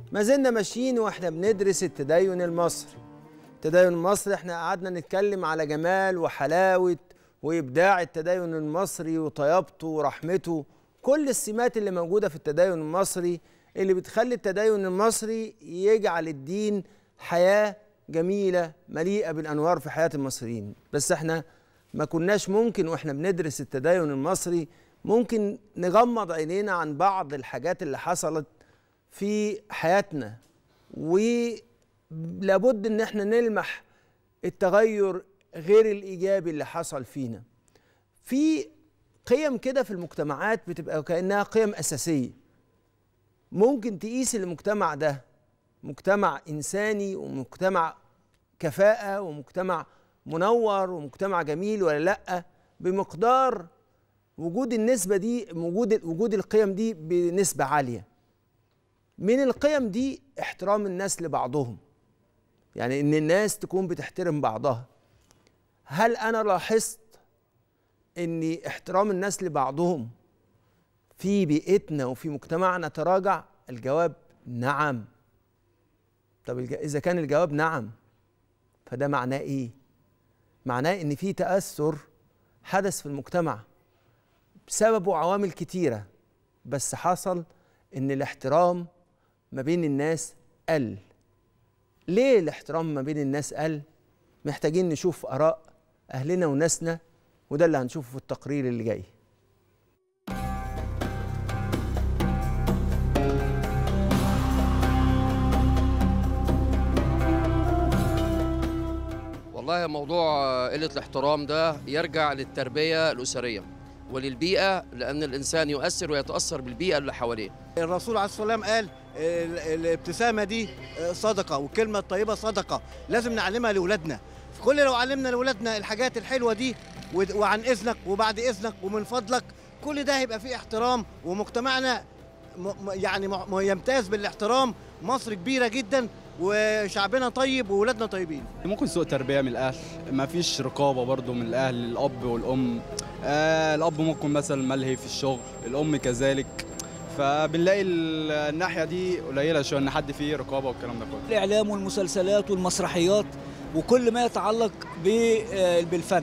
ما زلنا ماشيين واحنا بندرس التدين المصري التدين المصري احنا قعدنا نتكلم على جمال وحلاوة وإبداع التدين المصري وطيابته ورحمته كل السمات اللي موجودة في التدين المصري اللي بتخلي التدين المصري يجعل الدين حياة جميلة مليئة بالأنوار في حياة المصريين بس احنا ما كناش ممكن واحنا بندرس التدين المصري ممكن نغمض عينينا عن بعض الحاجات اللي حصلت في حياتنا ولابد ان احنا نلمح التغير غير الايجابي اللي حصل فينا في قيم كده في المجتمعات بتبقى كانها قيم اساسيه ممكن تقيس المجتمع ده مجتمع انساني ومجتمع كفاءه ومجتمع منور ومجتمع جميل ولا لا بمقدار وجود النسبه دي وجود وجود القيم دي بنسبه عاليه من القيم دي احترام الناس لبعضهم يعني ان الناس تكون بتحترم بعضها هل انا لاحظت ان احترام الناس لبعضهم في بيئتنا وفي مجتمعنا تراجع الجواب نعم طب اذا كان الجواب نعم فده معناه ايه معناه ان في تاثر حدث في المجتمع بسببه عوامل كتيره بس حصل ان الاحترام ما بين الناس قل ليه الاحترام ما بين الناس قل محتاجين نشوف اراء اهلنا وناسنا وده اللي هنشوفه في التقرير اللي جاي والله موضوع قلة الاحترام ده يرجع للتربية الأسرية وللبيئة لأن الإنسان يؤثر ويتأثر بالبيئة اللي حواليه الرسول عليه الصلاة والسلام قال الابتسامة دي صدقة والكلمة الطيبة صدقة لازم نعلمها لأولادنا كل لو علمنا لأولادنا الحاجات الحلوة دي وعن إذنك وبعد إذنك ومن فضلك كل ده هيبقى فيه احترام ومجتمعنا يعني يمتاز بالاحترام مصر كبيرة جدا وشعبنا طيب وولادنا طيبين ممكن سوء تربيه من الاهل ما فيش رقابه برضو من الاهل الاب والام آه الاب ممكن مثلا ملهي في الشغل الام كذلك فبنلاقي الناحيه دي قليله شويه ان حد فيه رقابه والكلام ده كله الاعلام والمسلسلات والمسرحيات وكل ما يتعلق بالفن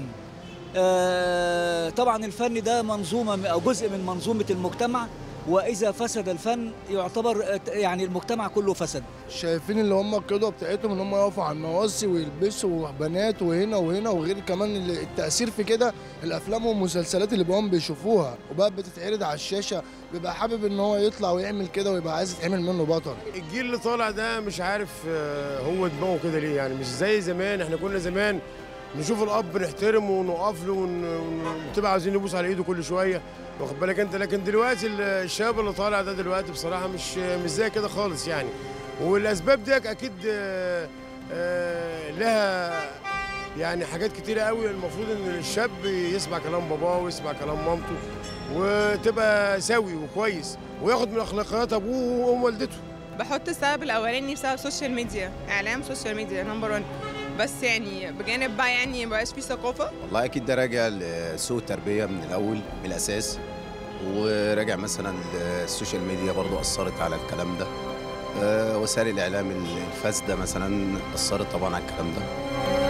طبعا الفن ده منظومه او جزء من منظومه المجتمع واذا فسد الفن يعتبر يعني المجتمع كله فسد شايفين اللي هم القدوه بتاعتهم ان هم يقفوا على النواصي ويلبسوا بنات وهنا وهنا وغير كمان التاثير في كده الافلام والمسلسلات اللي بقوا بيشوفوها وبقى بتتعرض على الشاشه بيبقى حابب ان هو يطلع ويعمل كده ويبقى عايز يتعمل منه بطل الجيل اللي طالع ده مش عارف هو دماغه كده ليه يعني مش زي زمان احنا كنا زمان نشوف الاب نحترمه ونقف له ونبقى عايزين نبوس على ايده كل شويه واخد بالك انت لكن دلوقتي الشباب اللي طالع ده دلوقتي بصراحه مش مش زي كده خالص يعني والاسباب دي اكيد لها يعني حاجات كتيره قوي المفروض ان الشاب يسمع كلام باباه ويسمع كلام مامته وتبقى سوي وكويس وياخد من اخلاقيات ابوه وام والدته بحط السبب الاولاني بسبب السوشيال ميديا اعلام سوشيال ميديا نمبر 1 بس يعني بجانب بقى يعني ما بقاش في ثقافه والله اكيد ده راجع لسوء التربيه من الاول من الاساس وراجع مثلا السوشيال ميديا برضو اثرت على الكلام ده وسائل الاعلام الفاسده مثلا اثرت طبعا على الكلام ده